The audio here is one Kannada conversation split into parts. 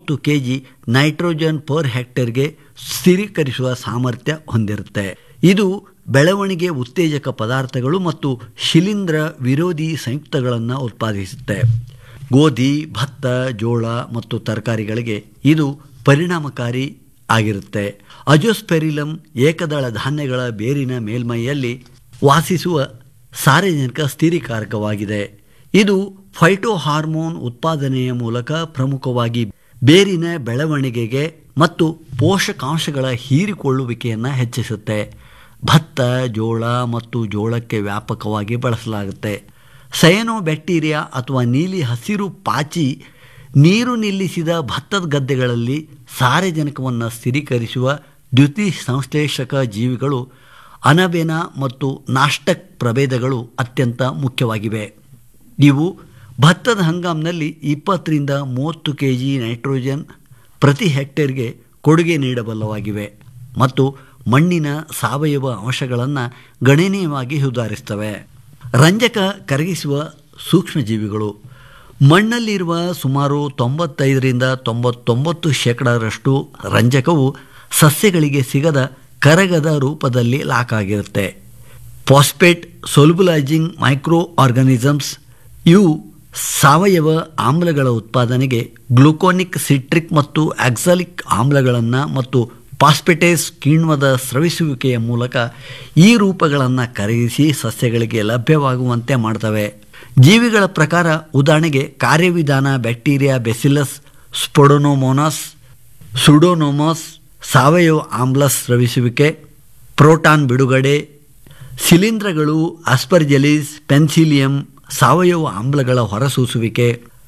ಮೂವತ್ತು ಕೆ ಜಿ ನೈಟ್ರೋಜನ್ ಪರ್ ಹೆಕ್ಟೇರ್ಗೆ ಸ್ಥಿರೀಕರಿಸುವ ಸಾಮರ್ಥ್ಯ ಹೊಂದಿರುತ್ತೆ ಇದು ಬೆಳವಣಿಗೆ ಉತ್ತೇಜಕ ಪದಾರ್ಥಗಳು ಮತ್ತು ಶಿಲೀಂಧ್ರ ವಿರೋಧಿ ಸಂಯುಕ್ತಗಳನ್ನು ಉತ್ಪಾದಿಸುತ್ತೆ ಗೋಧಿ ಭತ್ತ ಜೋಳ ಮತ್ತು ತರಕಾರಿಗಳಿಗೆ ಇದು ಪರಿಣಾಮಕಾರಿ ಆಗಿರುತ್ತೆ ಅಜೋಸ್ಪೆರಿಲಮ್ ಏಕದಳ ಧಾನ್ಯಗಳ ಬೇರಿನ ಮೇಲ್ಮೈಯಲ್ಲಿ ವಾಸಿಸುವ ಸಾರ್ವಜನಿಕ ಸ್ಥಿರೀಕಾರಕವಾಗಿದೆ ಇದು ಫೈಟೋ ಹಾರ್ಮೋನ್ ಉತ್ಪಾದನೆಯ ಮೂಲಕ ಪ್ರಮುಖವಾಗಿ ಬೇರಿನ ಬೆಳವಣಿಗೆಗೆ ಮತ್ತು ಪೋಷಕಾಂಶಗಳ ಹೀರಿಕೊಳ್ಳುವಿಕೆಯನ್ನು ಹೆಚ್ಚಿಸುತ್ತೆ ಭತ್ತ ಜೋಳ ಮತ್ತು ಜೋಳಕ್ಕೆ ವ್ಯಾಪಕವಾಗಿ ಬಳಸಲಾಗುತ್ತೆ ಸಯನೋ ಬ್ಯಾಕ್ಟೀರಿಯಾ ಅಥವಾ ನೀಲಿ ಹಸಿರು ಪಾಚಿ ನೀರು ನಿಲ್ಲಿಸಿದ ಭತ್ತದ ಗದ್ದೆಗಳಲ್ಲಿ ಸಾರಜನಕವನ್ನು ಸ್ಥಿರೀಕರಿಸುವ ದ್ಯುತಿ ಸಂಶ್ಲೇಷಕ ಜೀವಿಗಳು ಅನಬೆನ ಮತ್ತು ನಾಷ್ಟಕ್ ಪ್ರಭೇದಗಳು ಅತ್ಯಂತ ಮುಖ್ಯವಾಗಿವೆ ಇವು ಭತ್ತದ ಹಂಗಾಮಿನಲ್ಲಿ ಇಪ್ಪತ್ತರಿಂದ ಮೂವತ್ತು ಕೆ ಜಿ ನೈಟ್ರೋಜನ್ ಪ್ರತಿ ಹೆಕ್ಟೇರ್ಗೆ ಕೊಡುಗೆ ನೀಡಬಲ್ಲವಾಗಿವೆ ಮತ್ತು ಮಣ್ಣಿನ ಸಾವಯವ ಅಂಶಗಳನ್ನು ಗಣನೀಯವಾಗಿ ಸುಧಾರಿಸ್ತವೆ ರಂಜಕ ಕರಗಿಸುವ ಸೂಕ್ಷ್ಮಜೀವಿಗಳು ಮಣ್ಣಲ್ಲಿರುವ ಸುಮಾರು ತೊಂಬತ್ತೈದರಿಂದ ತೊಂಬತ್ತೊಂಬತ್ತು ಶೇಕಡರಷ್ಟು ರಂಜಕವು ಸಸ್ಯಗಳಿಗೆ ಸಿಗದ ಕರಗದ ರೂಪದಲ್ಲಿ ಲಾಕ್ ಆಗಿರುತ್ತೆ ಫಾಸ್ಫೇಟ್ ಸೊಲ್ಬುಲೈಜಿಂಗ್ ಮೈಕ್ರೋ ಆರ್ಗಾನಿಸಮ್ಸ್ ಇವು ಸಾವಯವ ಆಮ್ಲಗಳ ಉತ್ಪಾದನೆಗೆ ಗ್ಲೂಕೋನಿಕ್ ಸಿಟ್ರಿಕ್ ಮತ್ತು ಆಕ್ಸಾಲಿಕ್ ಆಮ್ಲಗಳನ್ನು ಮತ್ತು ಪಾಸ್ಪೆಟೇಸ್ ಕಿಣ್ವದ ಸ್ರವಿಸುವಿಕೆಯ ಮೂಲಕ ಈ ರೂಪಗಳನ್ನು ಕರಗಿಸಿ ಸಸ್ಯಗಳಿಗೆ ಲಭ್ಯವಾಗುವಂತೆ ಮಾಡ್ತವೆ ಜೀವಿಗಳ ಪ್ರಕಾರ ಉದಾಹರಣೆಗೆ ಕಾರ್ಯವಿಧಾನ ಬ್ಯಾಕ್ಟೀರಿಯಾ ಬೆಸಿಲಸ್ ಸ್ಪೊಡೋನೋಮೋನಾಸ್ ಸುಡೋನೋಮಾಸ್ ಸಾವಯವ ಆಮ್ಲ ಸ್ರವಿಸುವಿಕೆ ಪ್ರೋಟಾನ್ ಬಿಡುಗಡೆ ಶಿಲೀಂಧ್ರಗಳು ಆಸ್ಪರ್ಜೆಲಿಸ್ ಪೆನ್ಸಿಲಿಯಂ ಸಾವಯವ ಆಮ್ಲಗಳ ಹೊರಸೂಸುವಿಕೆ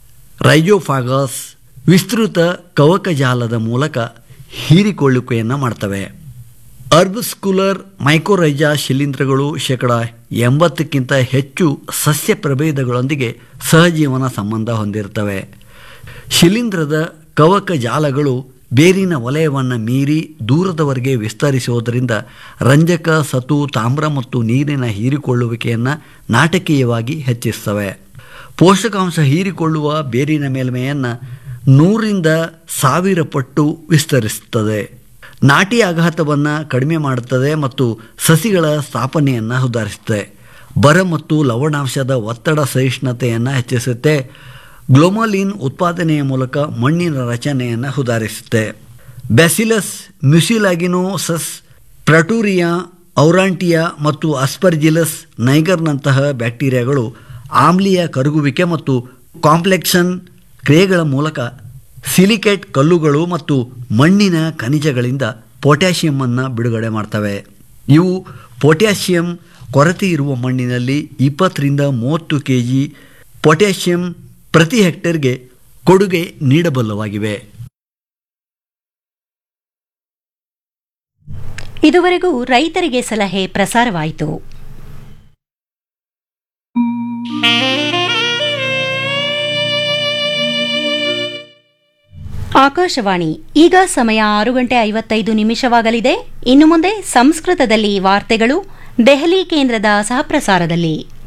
ರೈಜೋಫಾಗಸ್ ವಿಸ್ತೃತ ಕವಕಜಾಲದ ಮೂಲಕ ಹೀರಿಕೊಳ್ಳುವಿಕೆಯನ್ನು ಮಾಡ್ತವೆ ಅರ್ಬ್ಸ್ಕುಲರ್ ಮೈಕೋರೈಜಾ ಶಿಲೀಂಧ್ರಗಳು ಶೇಕಡ ಎಂಬತ್ತಕ್ಕಿಂತ ಹೆಚ್ಚು ಸಸ್ಯ ಪ್ರಭೇದಗಳೊಂದಿಗೆ ಸಹಜೀವನ ಸಂಬಂಧ ಹೊಂದಿರ್ತವೆ ಶಿಲೀಂಧ್ರದ ಕವಕ ಜಾಲಗಳು ಬೇರಿನ ವಲಯವನ್ನು ಮೀರಿ ದೂರದವರೆಗೆ ವಿಸ್ತರಿಸುವುದರಿಂದ ರಂಜಕ ಸತು ತಾಮ್ರ ಮತ್ತು ನೀರಿನ ಹೀರಿಕೊಳ್ಳುವಿಕೆಯನ್ನು ನಾಟಕೀಯವಾಗಿ ಹೆಚ್ಚಿಸ್ತವೆ ಪೋಷಕಾಂಶ ಹೀರಿಕೊಳ್ಳುವ ಬೇರಿನ ಮೇಲ್ಮೆಯನ್ನು ನೂರಿಂದ ಸಾವಿರ ಪಟ್ಟು ವಿಸ್ತರಿಸುತ್ತದೆ ನಾಟಿ ಆಘಾತವನ್ನು ಕಡಿಮೆ ಮಾಡುತ್ತದೆ ಮತ್ತು ಸಸಿಗಳ ಸ್ಥಾಪನೆಯನ್ನು ಸುಧಾರಿಸುತ್ತೆ ಬರ ಮತ್ತು ಲವಣಾಂಶದ ಒತ್ತಡ ಸಹಿಷ್ಣುತೆಯನ್ನು ಹೆಚ್ಚಿಸುತ್ತೆ ಗ್ಲೋಮಲಿನ್ ಉತ್ಪಾದನೆಯ ಮೂಲಕ ಮಣ್ಣಿನ ರಚನೆಯನ್ನು ಸುಧಾರಿಸುತ್ತೆ ಬ್ಯಾಸಿಲಸ್ ಮ್ಯುಸಿಲಾಗಿನೋಸಸ್ ಪ್ರಟೂರಿಯಾ ಔರಾಂಟಿಯಾ ಮತ್ತು ಅಸ್ಪರ್ಜಿಲಸ್ ನೈಗರ್ನಂತಹ ಬ್ಯಾಕ್ಟೀರಿಯಾಗಳು ಆಮ್ಲೀಯ ಕರಗುವಿಕೆ ಮತ್ತು ಕಾಂಪ್ಲೆಕ್ಷನ್ ಕ್ರಿಯೆಗಳ ಮೂಲಕ ಸಿಲಿಕೇಟ್ ಕಲ್ಲುಗಳು ಮತ್ತು ಮಣ್ಣಿನ ಖನಿಜಗಳಿಂದ ಪೊಟ್ಯಾಷಿಯಮನ್ನು ಬಿಡುಗಡೆ ಮಾಡ್ತವೆ ಇವು ಪೊಟ್ಯಾಷಿಯಂ ಕೊರತೆ ಇರುವ ಮಣ್ಣಿನಲ್ಲಿ ಇಪ್ಪತ್ತರಿಂದ ಮೂವತ್ತು ಕೆ ಜಿ ಪೊಟ್ಯಾಷಿಯಂ ಪ್ರತಿ ಹೆಕ್ಟೇರ್ಗೆ ಕೊಡುಗೆ ನೀಡಬಲ್ಲವಾಗಿವೆ ಇದುವರೆಗೂ ರೈತರಿಗೆ ಸಲಹೆ ಪ್ರಸಾರವಾಯಿತು ಆಕಾಶವಾಣಿ ಈಗ ಸಮಯ ಆರು ಗಂಟೆ ಐವತ್ತೈದು ನಿಮಿಷವಾಗಲಿದೆ ಇನ್ನು ಮುಂದೆ ಸಂಸ್ಕೃತದಲ್ಲಿ ವಾರ್ತೆಗಳು ದೆಹಲಿ ಕೇಂದ್ರದ ಸಹಪ್ರಸಾರದಲ್ಲಿ